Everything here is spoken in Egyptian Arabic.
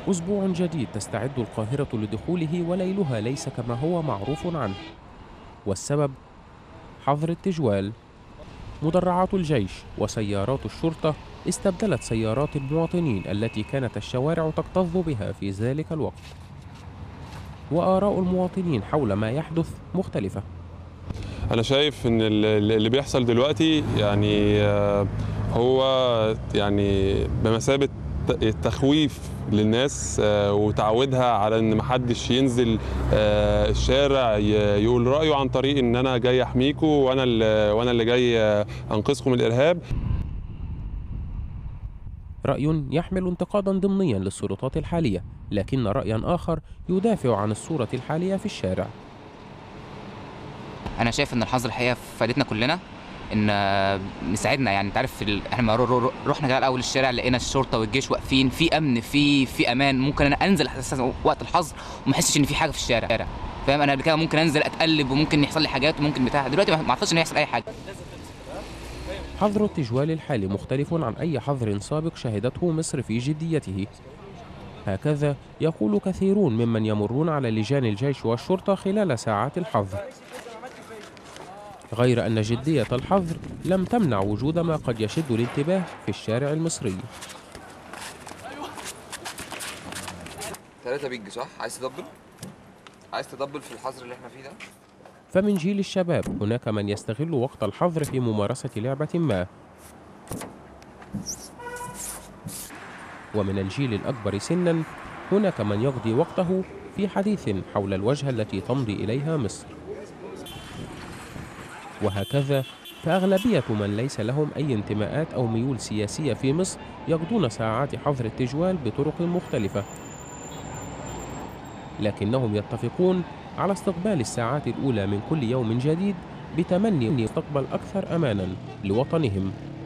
أسبوع جديد تستعد القاهرة لدخوله وليلها ليس كما هو معروف عنه والسبب حظر التجوال مدرعات الجيش وسيارات الشرطة استبدلت سيارات المواطنين التي كانت الشوارع تكتظ بها في ذلك الوقت وآراء المواطنين حول ما يحدث مختلفة انا شايف ان ال- ال- اللي بيحصل دلوقتي يعني آه، هو يعني بمثابه ت- تخويف للناس آه، وتعودها على ان محدش ينزل آه، الشارع ي- يقول رايه عن طريق ان انا جاي احميكم وانا اللي وانا اللي جاي آه، انقذكم من الارهاب رأي يحمل انتقادا ضمنيا للسلطات الحالية لكن رأيا آخر يدافع عن الصورة الحالية في الشارع انا شايف ان الحظر الحقيقه فادتنا كلنا ان آه، مساعدنا يعني انت عارف في ال... احنا لما رو- رو- رحنا كده الاول الشارع لقينا الشرطه والجيش واقفين في امن في في امان ممكن انا انزل اساسا وقت الحظر وما احسش ان في حاجه في الشارع فاهم انا قبل كده ممكن انزل اتقلب وممكن يحصل لي حاجات وممكن بتاع دلوقتي ما ما اعتقدش ان يحصل اي حاجه حظر التجوال الحالي مختلف عن أي حظر سابق شهدته مصر في جديته هكذا يقول كثيرون ممن يمرون على لجان الجيش والشرطة خلال ساعات الحظر غير أن جدية الحظر لم تمنع وجود ما قد يشد الانتباه في الشارع المصري ثلاثة بيج صح؟ عايز تدبل؟ عايز تدبل في الحظر اللي احنا فيه ده؟ فمن جيل الشباب هناك من يستغل وقت الحظر في ممارسة لعبة ما ومن الجيل الأكبر سنا هناك من يقضي وقته في حديث حول الوجهة التي تمضي إليها مصر وهكذا فأغلبية من ليس لهم أي انتماءات أو ميول سياسية في مصر يقضون ساعات حظر التجوال بطرق مختلفة لكنهم يتفقون على استقبال الساعات الأولى من كل يوم جديد بتمني مستقبل أكثر أمانا لوطنهم